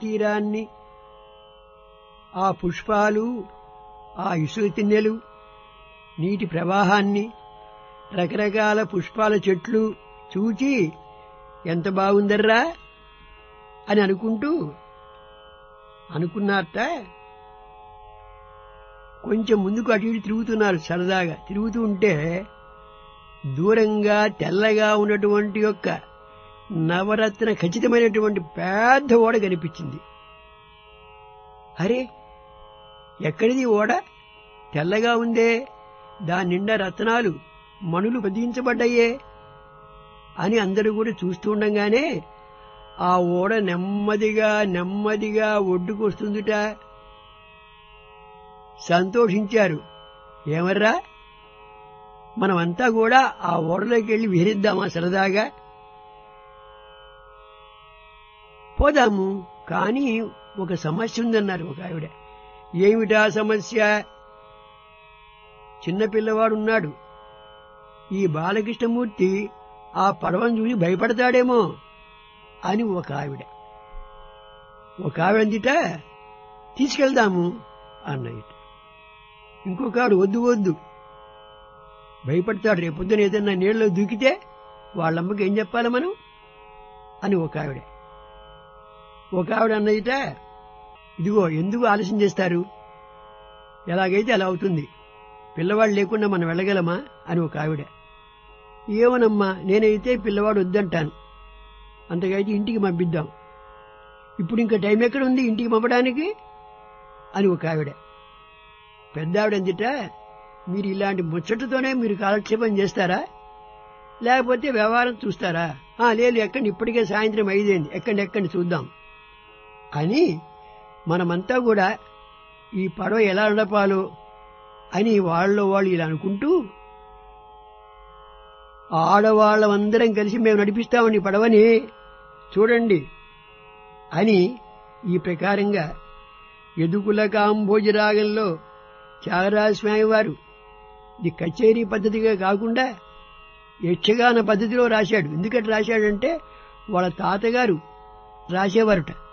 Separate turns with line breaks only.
తీరాన్ని ఆ పుష్పాలు ఆ ఇసుక తిన్నెలు నీటి ప్రవాహాన్ని రకరకాల పుష్పాల చెట్లు చూచి ఎంత బాగుందర్రా అని అనుకుంటూ అనుకున్నారట కొంచెం ముందుకు అటు ఇటు తిరుగుతున్నారు సరదాగా తిరుగుతూ ఉంటే దూరంగా తెల్లగా ఉన్నటువంటి యొక్క నవరత్న ఖచ్చితమైనటువంటి పెద్ద ఓడ కనిపించింది అరే ఎక్కడిది ఓడ తెల్లగా ఉందే దాని నిండా రత్నాలు మణులు పదించబడ్డాయే అని అందరూ కూడా చూస్తూ ఉండగానే ఆ ఓడ నెమ్మదిగా నెమ్మదిగా ఒడ్డుకు వస్తుందిట సంతోషించారు ఏమర్రా మనమంతా కూడా ఆ ఓడలోకి వెళ్ళి విహరిద్దామా సరదాగా పోదాము కానీ ఒక సమస్య ఉందన్నారు ఒక ఆవిడ ఏమిటా సమస్య చిన్నపిల్లవాడున్నాడు ఈ బాలకృష్ణమూర్తి ఆ పడవను చూసి భయపడతాడేమో అని ఒక ఆవిడ ఒక ఆవిడ అందిట తీసుకెళ్దాము అన్నయ్య ఇంకొక ఆవిడ వద్దు వద్దు భయపడతాడు రేపొద్దున ఏదన్నా నీళ్ళలో దూకితే వాళ్ళమ్మకి ఏం చెప్పాలి మనం అని ఒక ఆవిడ ఒక ఆవిడ అన్నదిట ఇదిగో ఎందుకు ఆలస్యం చేస్తారు ఎలాగైతే అలా అవుతుంది పిల్లవాడు లేకుండా మనం వెళ్ళగలమా అని ఒక ఆవిడ ఏమోనమ్మా నేనైతే పిల్లవాడు వద్దంటాను అంతకైతే ఇంటికి పంపిద్దాం ఇప్పుడు ఇంకా టైం ఎక్కడ ఉంది ఇంటికి పంపడానికి అని ఒక ఆవిడ పెద్ద ఆవిడ అందిట మీరు ఇలాంటి ముచ్చటతోనే మీరు కాలక్షేపం చేస్తారా లేకపోతే వ్యవహారం చూస్తారా ఆ లేదు ఎక్కండి ఇప్పటికే సాయంత్రం ఐదైంది ఎక్కండి ఎక్కండి చూద్దాం అని మనమంతా కూడా ఈ పడవ ఎలా నడపాలో అని వాళ్ళలో వాళ్ళు ఇలా అనుకుంటూ ఆడవాళ్ళమందరం కలిసి మేము నడిపిస్తామని ఈ పడవని చూడండి అని ఈ ప్రకారంగా ఎదుకుల కాంభోజరాగంలో త్యాగరాజస్వామి వారు ఇది కచేరీ పద్ధతిగా కాకుండా యక్షగాన పద్ధతిలో రాశాడు ఎందుకంటే రాశాడంటే వాళ్ళ తాతగారు రాసేవారుట